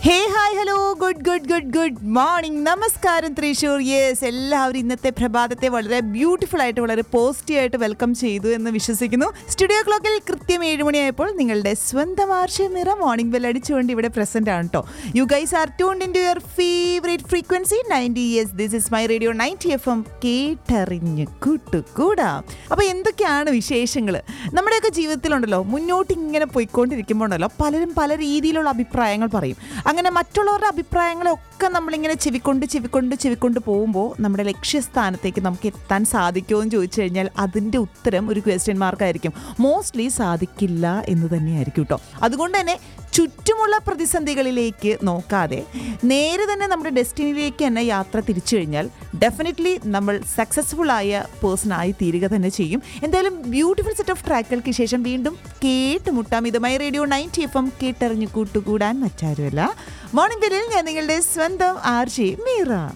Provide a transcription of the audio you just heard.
ഹേ hi hello good good good good morning നമസ്കാരം Thrissur yes എല്ലാവരും ഇന്നത്തെ പ്രഭാതത്തെ വളരെ ബ്യൂട്ടിഫുൾ ആയിട്ട് വളരെ പോസിറ്റീവ് ആയിട്ട് വെൽക്കം ചെയ്തു എന്ന് വിശ്വസിക്കുന്നു സ്റ്റുഡിയോ ക്ലോക്കിൽ കൃത്യം ഏഴ് മണിയായപ്പോൾ നിങ്ങളുടെ സ്വന്തം ആർഷമിറ മോർണിംഗ് ബെൽ അടിച്ചുകൊണ്ട് ഇവിടെ പ്രസന്റ് ആണ് കേട്ടോ you guys are tuned in to your favourite frequency ninety yes this is my radio ninety F M കേട്ടറിഞ്ഞ് കൂട്ടുകൂടാ അപ്പോൾ എന്തൊക്കെയാണ് വിശേഷങ്ങൾ നമ്മുടെയൊക്കെ ജീവിതത്തിലുണ്ടല്ലോ മുന്നോട്ട് ഇങ്ങനെ പോയിക്കൊണ്ടിരിക്കുമ്പോൾ ഉണ്ടല്ലോ പലരും പല രീതിയിലുള്ള അഭിപ്രായങ്ങൾ പറയും അങ്ങനെ മറ്റുള്ളവരുടെ അഭിപ്രായങ്ങളൊക്കെ നമ്മളിങ്ങനെ ചെവിക്കൊണ്ട് ചെവിക്കൊണ്ട് ചെവിക്കൊണ്ട് പോകുമ്പോൾ നമ്മുടെ ലക്ഷ്യസ്ഥാനത്തേക്ക് നമുക്ക് എത്താൻ സാധിക്കുമോ എന്ന് ചോദിച്ചു കഴിഞ്ഞാൽ അതിൻ്റെ ഉത്തരം ഒരു ക്വസ്റ്റ്യൻ മാർക്കായിരിക്കും മോസ്റ്റ്ലി സാധിക്കില്ല എന്ന് തന്നെയായിരിക്കും കേട്ടോ അതുകൊണ്ട് തന്നെ ചുറ്റുമുള്ള പ്രതിസന്ധികളിലേക്ക് നോക്കാതെ നേരെ തന്നെ നമ്മുടെ ഡെസ്റ്റിനിയിലേക്ക് തന്നെ യാത്ര തിരിച്ചു കഴിഞ്ഞാൽ ഡെഫിനറ്റ്ലി നമ്മൾ സക്സസ്ഫുൾ ആയ പേഴ്സൺ ആയി തീരുക തന്നെ ചെയ്യും എന്തായാലും ബ്യൂട്ടിഫുൾ സെറ്റ് ഓഫ് ട്രാക്കുകൾക്ക് ശേഷം വീണ്ടും കേട്ടുമുട്ടാം ഇതുമായി റേഡിയോ നയൻറ്റി എഫ് എം കേട്ടറിഞ്ഞു കൂട്ടുകൂടാൻ മറ്റാരുമല്ല മോർണിംഗ് ബെല്ലിൽ ഞാൻ നിങ്ങളുടെ സ്വന്തം ആർ ജെ മീറ